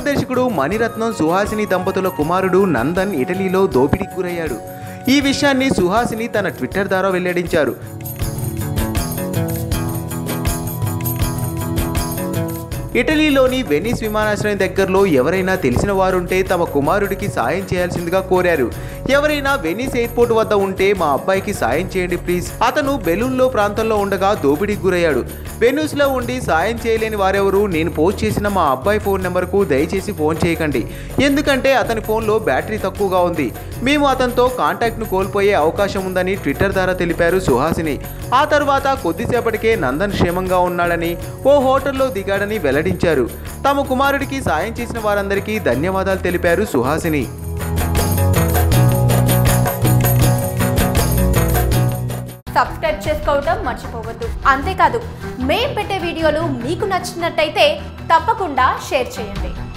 దర్శకుడు మణిరత్నం సుహాసిని దంపతుల కుమారుడు నందన్ ఇటలీలో దోపిడీకి గురయ్యాడు ఈ విషయాన్ని సుహాసిని తన ట్విట్టర్ ద్వారా వెల్లడించారు ఇటలీలోని వెనిస్ విమానాశ్రయం దగ్గరలో ఎవరైనా తెలిసిన వారుంటే తమ కుమారుడికి సాయం చేయాల్సిందిగా కోరారు ఎవరైనా వెనిస్ ఎయిర్పోర్ట్ వద్ద ఉంటే మా అబ్బాయికి సాయం చేయండి ప్లీజ్ అతను బెలూన్లో ప్రాంతంలో ఉండగా దోపిడీకి గురయ్యాడు వెనూస్లో ఉండి సాయం చేయలేని వారెవరు నేను పోస్ట్ చేసిన మా అబ్బాయి ఫోన్ నెంబర్కు దయచేసి ఫోన్ చేయకండి ఎందుకంటే అతని ఫోన్లో బ్యాటరీ తక్కువగా ఉంది మేము అతనితో కాంటాక్ట్ను కోల్పోయే అవకాశం ఉందని ట్విట్టర్ ద్వారా తెలిపారు సుహాసిని ఆ తర్వాత కొద్దిసేపటికే నందన్ క్షేమంగా ఉన్నాడని ఓ హోటల్లో దిగాడని వెల్లడించారు తమ కుమారుడికి సాయం చేసిన వారందరికీ ధన్యవాదాలు తెలిపారు సుహాసిని సబ్స్క్రైబ్ చేసుకోవడం మర్చిపోవద్దు అంతేకాదు మేం పెట్టే వీడియోలు మీకు నచ్చినట్టయితే తప్పకుండా షేర్ చేయండి